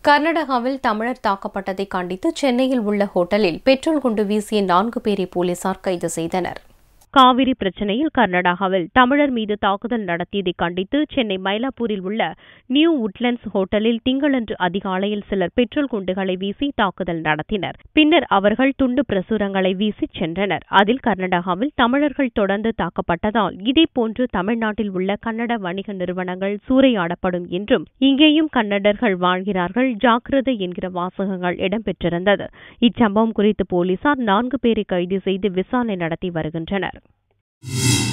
கர்நாடகாவில் தமிழர் தாக்கப்பட்டதை கண்டித்து சென்னையில் உள்ள ஹோட்டலில் பெட்ரோல் குண்டு வீசிய நான்கு பேரை போலீசார் கைது செய்தனர் காவிரி பிரச்சனையில் கர்நாடகாவில் தமிழர் மீது தாக்குதல் நடத்தியதை கண்டித்து சென்னை மயிலாப்பூரில் உள்ள நியூ உட்லண்ட்ஸ் ஹோட்டலில் திங்களன்று அதிகாலையில் சிலர் பெட்ரோல் குண்டுகளை வீசி தாக்குதல் நடத்தினர் பின்னர் அவர்கள் துண்டு பிரசுரங்களை வீசி சென்றனர் அதில் கர்நாடகாவில் தமிழர்கள் தொடர்ந்து தாக்கப்பட்டதால் இதேபோன்று தமிழ்நாட்டில் உள்ள கன்னட வணிக நிறுவனங்கள் சூறையாடப்படும் என்றும் இங்கேயும் கன்னடர்கள் வாழ்கிறார்கள் ஜாக்கிரதை என்கிற வாசகங்கள் இடம்பெற்றிருந்தது இச்சம்பவம் குறித்து போலீசார் நான்கு பேரை கைது செய்து விசாரணை நடத்தி வருகின்றனர்